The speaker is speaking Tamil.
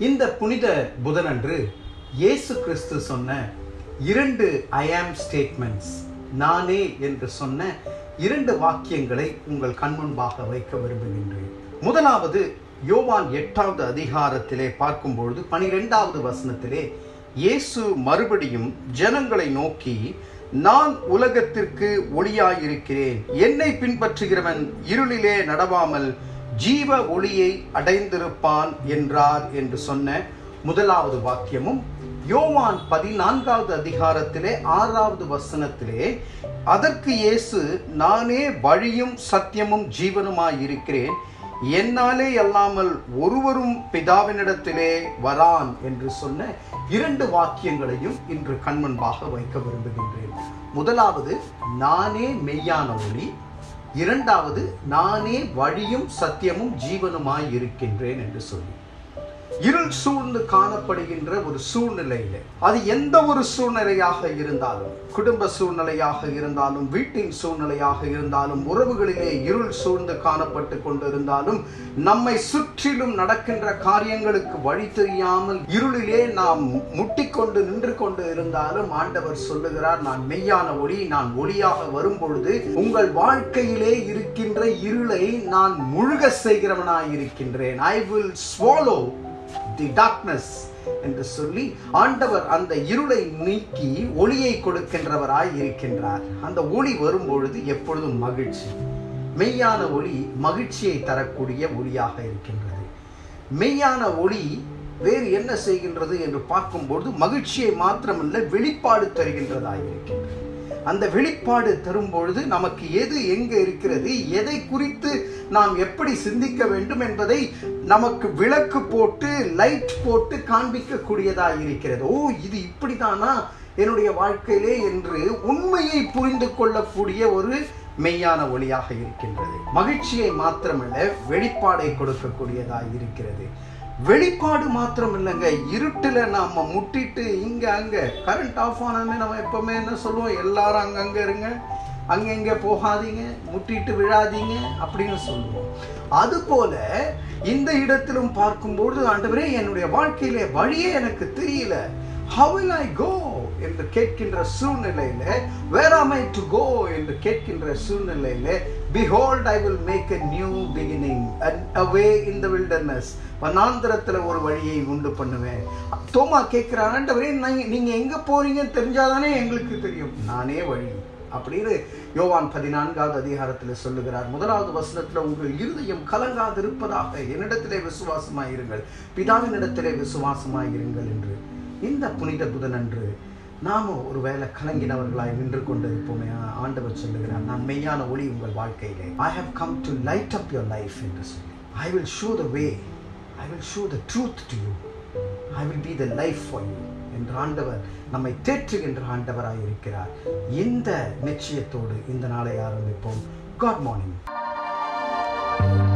இந்த புனித புதனன்று இயேசு கிறிஸ்து சொன்ன இரண்டு ஐ ஆம் ஸ்டேட்மெண்ட்ஸ் நானே என்று சொன்ன இரண்டு வாக்கியங்களை உங்கள் கண்முன்பாக வைக்க விரும்புகின்றேன் முதலாவது யோவான் எட்டாவது அதிகாரத்திலே பார்க்கும்பொழுது பனிரெண்டாவது வசனத்திலே இயேசு மறுபடியும் ஜனங்களை நோக்கி நான் உலகத்திற்கு ஒளியாயிருக்கிறேன் என்னை பின்பற்றுகிறவன் இருளிலே நடவாமல் ஜீவ ஒளியை அடைந்திருப்பான் என்றார் என்று சொன்ன முதலாவது வாக்கியமும் யோவான் பதினான்காவது அதிகாரத்திலே ஆறாவது வசனத்திலே அதற்கு இயேசு நானே வழியும் சத்தியமும் ஜீவனுமாயிருக்கிறேன் என்னாலே அல்லாமல் ஒருவரும் பிதாவினிடத்திலே வரான் என்று சொன்ன இரண்டு வாக்கியங்களையும் இன்று கண்முன்பாக வைக்க விரும்புகின்றேன் முதலாவது நானே மெய்யான ஒளி இரண்டாவது நானே வழியும் சத்தியமும் ஜீவனுமாய் இருக்கின்றேன் என்று சொல்லி இருள் சூழ்ந்து காணப்படுகின்ற ஒரு சூழ்நிலையில அது எந்த ஒரு சூழ்நிலையாக இருந்தாலும் குடும்ப சூழ்நிலையாக இருந்தாலும் வீட்டின் சூழ்நிலையாக இருந்தாலும் உறவுகளிலே இருள் சூழ்ந்து காணப்பட்டு கொண்டிருந்தாலும் நம்மை சுற்றிலும் நடக்கின்ற காரியங்களுக்கு வழி தெரியாமல் இருளிலே நாம் முட்டிக்கொண்டு நின்று கொண்டு இருந்தாலும் ஆண்டவர் சொல்லுகிறார் நான் மெய்யான ஒளி நான் ஒளியாக வரும் பொழுது உங்கள் வாழ்க்கையிலே இருக்கின்ற இருளை நான் முழுக செய்கிறவனாய் இருக்கின்றேன் I will swallow the darkness என்று சொல்லி ஆண்டவர் அந்த இருளை நீக்கி ஒளியை கொடுக்கின்றவராய் இருக்கின்றார் அந்த ஒளி வரும்பொழுது எப்பொழுதும் மகிழ்ச்சி மெய்யான ஒளி மகிழ்ச்சியை தரக்கூடிய ஒளியாக இருக்கின்றது மெய்யான ஒளி வேறு என்ன செய்கின்றது என்று பார்க்கும்பொழுது மகிழ்ச்சியை மாத்திரமல்ல வெளிப்பாடு தருகின்றதாய் இருக்கின்றது அந்த வெளிப்பாடு தரும் பொழுது நமக்கு எது எங்க இருக்கிறது எதை குறித்து நாம் எப்படி சிந்திக்க வேண்டும் என்பதை நமக்கு விளக்கு போட்டு லைட் போட்டு காண்பிக்கக்கூடியதாக இருக்கிறது ஓ இது இப்படிதானா என்னுடைய வாழ்க்கையிலே என்று உண்மையை புரிந்து கொள்ளக்கூடிய ஒரு மெய்யான ஒளியாக இருக்கின்றது மகிழ்ச்சியை மாத்திரமல்ல வெளிப்பாடை கொடுக்கக்கூடியதாக இருக்கிறது வெளிப்பாடு மாத்திரம் இல்லைங்க இருட்டில் நாம முட்டிட்டு இங்க அங்க கரண்ட் ஆஃப் ஆனதுமே நம்ம எப்பவுமே என்ன சொல்லுவோம் எல்லாரும் அங்கங்க இருங்க அங்கங்க போகாதீங்க முட்டிட்டு விழாதீங்க அப்படின்னு சொல்லுவோம் அதுபோல இந்த இடத்திலும் பார்க்கும்போது ஆண்டவரே என்னுடைய வாழ்க்கையிலே வழியே எனக்கு தெரியல how will I go என்று கேட்கின்ற சூழ்நிலையில where am I to go என்று கேட்கின்ற சூழ்நிலையில behold I will make a new beginning and a way in the wilderness வனாந்திரத்துல ஒரு வழியை உண்டு பண்ணுவேன் தோமா கேட்கிறான் ஆண்டவரே நீங்க- நீங்க எங்க போறீங்கன்னு தெரிஞ்சாதானே எங்களுக்கு தெரியும் நானே வழி அப்படின்னு யோவான் பதினான்காவது அதிகாரத்தில் சொல்லுகிறார் முதலாவது வசனத்துல உங்கள் இருதயம் கலங்காது இருப்பதாக என்னிடத்திலே விசுவாசமாயிருங்கள் பிதாவினிடத்திலே விசுவாசமாயிருங்கள் என்று இந்த புனித புதனன்று நாம ஒருவேளை கலங்கினவர்களாய் நின்று கொண்டிருப்போமே ஆண்டவர் சொல்லுகிறார் நான் மெய்யான ஒளி உங்கள் வாழ்க்கையிலே I have come to light up your life என்று சொல்லி I will show the way I will show the truth to you I will be the life for you என்ற ஆண்டவர் நம்மை தேற்றுகின்ற ஆண்டவராய் இருக்கிறார் இந்த நிச்சயத்தோடு இந்த நாளை ஆரம்பிப்போம் காட் மார்னிங்